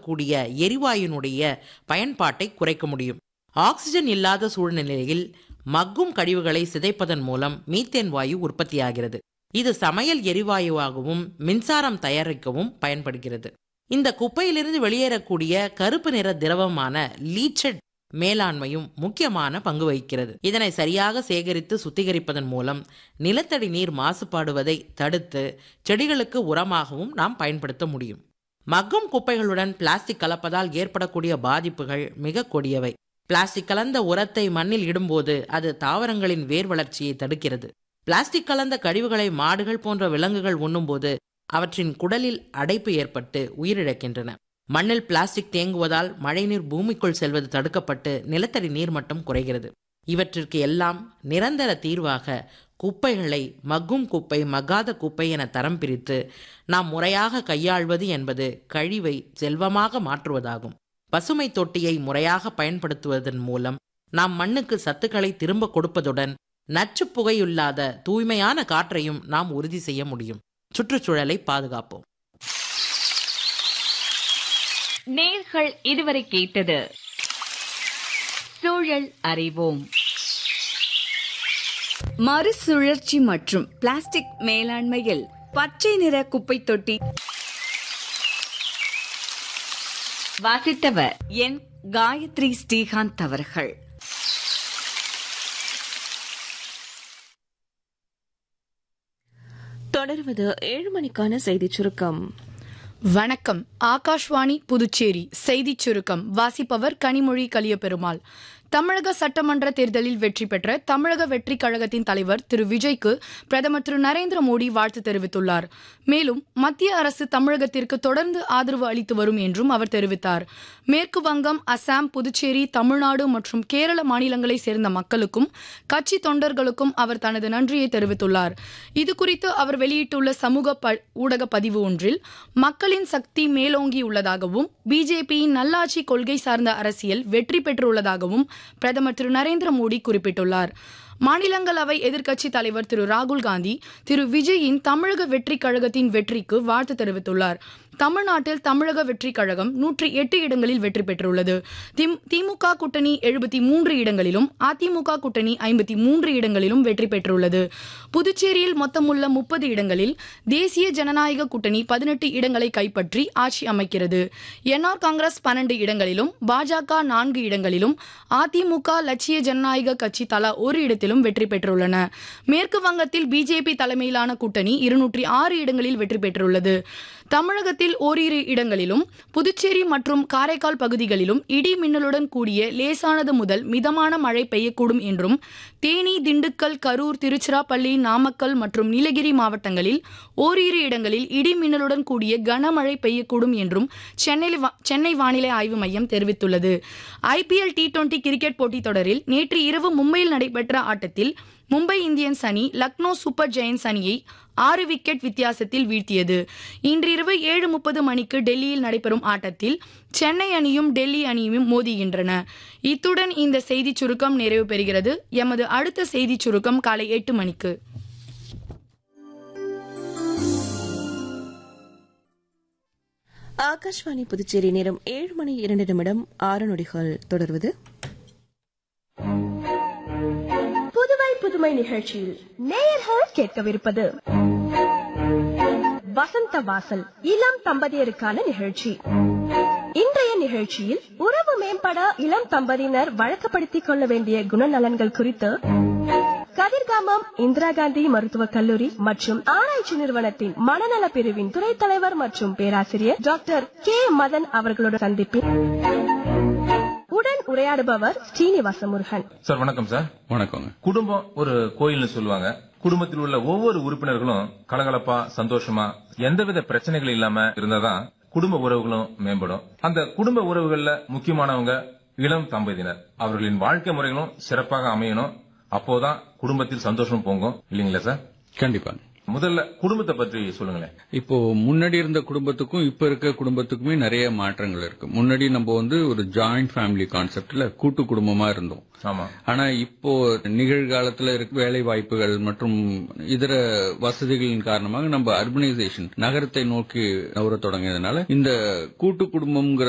இருக்கக்கூடிய எரிவாயுனுடைய பயன்பாட்டை குறைக்க முடியும் ஆக்சிஜன் இல்லாத சூழ்நிலையில் மக்கும் கழிவுகளை சிதைப்பதன் மூலம் மீத்தேன் வாயு உற்பத்தியாகிறது இது சமையல் எரிவாயுவாகவும் மின்சாரம் தயாரிக்கவும் பயன்படுகிறது இந்த குப்பையிலிருந்து வெளியேறக்கூடிய கருப்பு நிற திரவமான லீச்சட் மேலாண்மையும் முக்கியமான பங்கு வகிக்கிறது இதனை சரியாக சேகரித்து சுத்திகரிப்பதன் மூலம் நிலத்தடி நீர் மாசுபாடுவதை தடுத்து செடிகளுக்கு உரமாகவும் நாம் பயன்படுத்த முடியும் மக்கும் குப்பைகளுடன் பிளாஸ்டிக் கலப்பதால் ஏற்படக்கூடிய பாதிப்புகள் மிக கொடியவை பிளாஸ்டிக் கலந்த உரத்தை மண்ணில் இடும்போது அது தாவரங்களின் வேர் வளர்ச்சியை தடுக்கிறது பிளாஸ்டிக் கலந்த கழிவுகளை மாடுகள் போன்ற விலங்குகள் உண்ணும்போது அவற்றின் குடலில் அடைப்பு ஏற்பட்டு உயிரிழக்கின்றன மண்ணில் பிளாஸ்டிக் தேங்குவதால் மழைநீர் பூமிக்குள் செல்வது தடுக்கப்பட்டு நிலத்தடி நீர்மட்டம் குறைகிறது இவற்றிற்கு எல்லாம் நிரந்தர தீர்வாக குப்பைகளை மக்கும் குப்பை மக்காத குப்பை என தரம் பிரித்து நாம் முறையாக கையாள்வது என்பது கழிவை செல்வமாக மாற்றுவதாகும் பசுமை தொட்டியை முறையாக பயன்படுத்துவதன் மூலம் நாம் மண்ணுக்கு சத்துக்களை திரும்ப கொடுப்பதுடன் நச்சு புகையில்லாத தூய்மையான காற்றையும் நாம் உறுதி செய்ய முடியும் சுற்றுச்சூழலை பாதுகாப்போம் நேர்கள் இதுவரை கேட்டது சூழல் அறிவோம் மறுசுழற்சி மற்றும் பிளாஸ்டிக் மேலாண்மையில் பச்சை நிற குப்பை தொட்டி வாசித்தவர் என் காயத்ரி ஸ்ரீகாந்த் அவர்கள் தொடர்வது ஏழு மணிக்கான செய்திச் சுருக்கம் வணக்கம் ஆகாஷ்வாணி புதுச்சேரி செய்திச் சுருக்கம் வாசிப்பவர் கனிமொழி கலியபெருமாள் தமிழக சட்டமன்ற தேர்தலில் வெற்றி பெற்ற தமிழக வெற்றி கழகத்தின் தலைவர் திரு விஜய்க்கு பிரதமர் திரு நரேந்திர மோடி வாழ்த்து தெரிவித்துள்ளார் மேலும் மத்திய அரசு தமிழகத்திற்கு தொடர்ந்து ஆதரவு அளித்து வரும் என்றும் அவர் தெரிவித்தார் மேற்கு வங்கம் அசாம் புதுச்சேரி தமிழ்நாடு மற்றும் கேரள மாநிலங்களை சேர்ந்த மக்களுக்கும் கட்சி தொண்டர்களுக்கும் அவர் தனது நன்றியை தெரிவித்துள்ளார் இதுகுறித்து அவர் வெளியிட்டுள்ள சமூக ப- ஊடக பதிவு ஒன்றில் மக்களின் சக்தி மேலோங்கியுள்ளதாகவும் பிஜேபியின் நல்லாட்சி கொள்கை சார்ந்த அரசியல் வெற்றி பெற்றுள்ளதாகவும் பிரதமர் திரு நரேந்திர மோடி குறிப்பிட்டுள்ளார் மாநிலங்களவை எதிர்க்கட்சித் தலைவர் திரு ராகுல் காந்தி திரு விஜயின் தமிழக வெற்றிக் கழகத்தின் வெற்றிக்கு வாழ்த்து தெரிவித்துள்ளார் தமிழ்நாட்டில் தமிழக வெற்றிக் கழகம் நூற்றி எட்டு இடங்களில் வெற்றி பெற்றுள்ளது திம்- திமுக கூட்டணி எழுபத்தி மூன்று இடங்களிலும் அதிமுக கூட்டணி ஐம்பத்தி மூன்று இடங்களிலும் வெற்றி பெற்றுள்ளது புதுச்சேரியில் மொத்தமுள்ள முப்பது இடங்களில் தேசிய ஜனநாயக கூட்டணி பதினெட்டு இடங்களை கைப்பற்றி ஆட்சி அமைக்கிறது என்ஆர் காங்கிரஸ் பன்னெண்டு இடங்களிலும் பாஜக நான்கு இடங்களிலும் அதிமுக லட்சிய ஜனநாயக கட்சி தலா ஒரு இடத்திலும் வெற்றி பெற்றுள்ளன மேற்கு வங்கத்தில் பிஜேபி தலைமையிலான கூட்டணி இருநூற்றி ஆறு இடங்களில் வெற்றி பெற்றுள்ளது தமிழகத்தில் ஓரிரு இடங்களிலும் புதுச்சேரி மற்றும் காரைக்கால் பகுதிகளிலும் இடி மின்னலுடன் கூடிய லேசானது முதல் மிதமான மழை பெய்யக்கூடும் என்றும் தேனி திண்டுக்கல் கரூர் திருச்சிராப்பள்ளி நாமக்கல் மற்றும் நீலகிரி மாவட்டங்களில் ஓரிரு இடங்களில் இடி மின்னலுடன் கூடிய கனமழை பெய்யக்கூடும் என்றும் சென்னை வா- சென்னை வானிலை ஆய்வு மையம் தெரிவித்துள்ளது ஐபிஎல் டி டுவெண்டி கிரிக்கெட் போட்டித் தொடரில் நேற்று இரவு மும்பையில் நடைபெற்ற ஆட்டத்தில் மும்பை இந்தியன்ஸ் அணி லக்னோ சூப்பர் ஜெயன்ஸ் அணியை ஆறு விக்கெட் வித்தியாசத்தில் வீழ்த்தியது இன்றிரவு ஏழு முப்பது மணிக்கு டெல்லியில் நடைபெறும் ஆட்டத்தில் சென்னை அணியும் டெல்லி அணியும் மோதுகின்றன இத்துடன் இந்த செய்திச் சுருக்கம் நிறைவு பெறுகிறது எமது அடுத்த செய்திச் சுருக்கம் காலை எட்டு மணிக்கு ஆகாஷ்வாணி புதுச்சேரி நேரம் ஏழு மணி இரண்டு நிமிடம் ஆறு நொடிகள் தொடர்வது புதுவை புதுமை நிகழ்ச்சியில் நேயர்கள் கேட்கவிருப்பது வசந்த வாசல் இளம் தம்பதியருக்கான நிகழ்ச்சி இன்றைய நிகழ்ச்சியில் உறவு மேம்பட இளம் தம்பதியினர் வழக்கப்படுத்திக் கொள்ள வேண்டிய குணநலன்கள் குறித்து கதிர்காமம் இந்திரா காந்தி மருத்துவக் கல்லூரி மற்றும் ஆராய்ச்சி நிறுவனத்தின் மனநல பிரிவின் துறை தலைவர் மற்றும் பேராசிரியர் டாக்டர் கே மதன் அவர்களோட சந்திப்பில் உடன் உரையாடுபவர் ஸ்ரீனிவாச முருகன் சார் வணக்கம் சார் வணக்கங்க குடும்பம் ஒரு கோயில்னு சொல்லுவாங்க குடும்பத்தில் உள்ள ஒவ்வொரு உறுப்பினர்களும் கலகலப்பா சந்தோஷமா எந்தவித பிரச்சனைகள் இல்லாம இருந்தாதான் குடும்ப உறவுகளும் மேம்படும் அந்த குடும்ப உறவுகள்ல முக்கியமானவங்க இளம் தம்பதியினர் அவர்களின் வாழ்க்கை முறைகளும் சிறப்பாக அமையணும் அப்போதான் குடும்பத்தில் சந்தோஷம் பொங்கும் இல்லைங்களா சார் கண்டிப்பா முதல்ல குடும்பத்தை பற்றி சொல்லுங்களேன் இப்போ முன்னாடி இருந்த குடும்பத்துக்கும் இப்ப இருக்க குடும்பத்துக்குமே நிறைய மாற்றங்கள் இருக்கு முன்னாடி நம்ம வந்து ஒரு ஜாயிண்ட் ஃபேமிலி கான்செப்ட்ல கூட்டு குடும்பமா இருந்தோம் ஆமா ஆனா இப்போ நிகழ்காலத்துல இருக்க வேலை வாய்ப்புகள் மற்றும் இதர வசதிகளின் காரணமாக நம்ம அர்பனைசேஷன் நகரத்தை நோக்கி நகர தொடங்கியதுனால இந்த கூட்டு குடும்பம்ங்கிற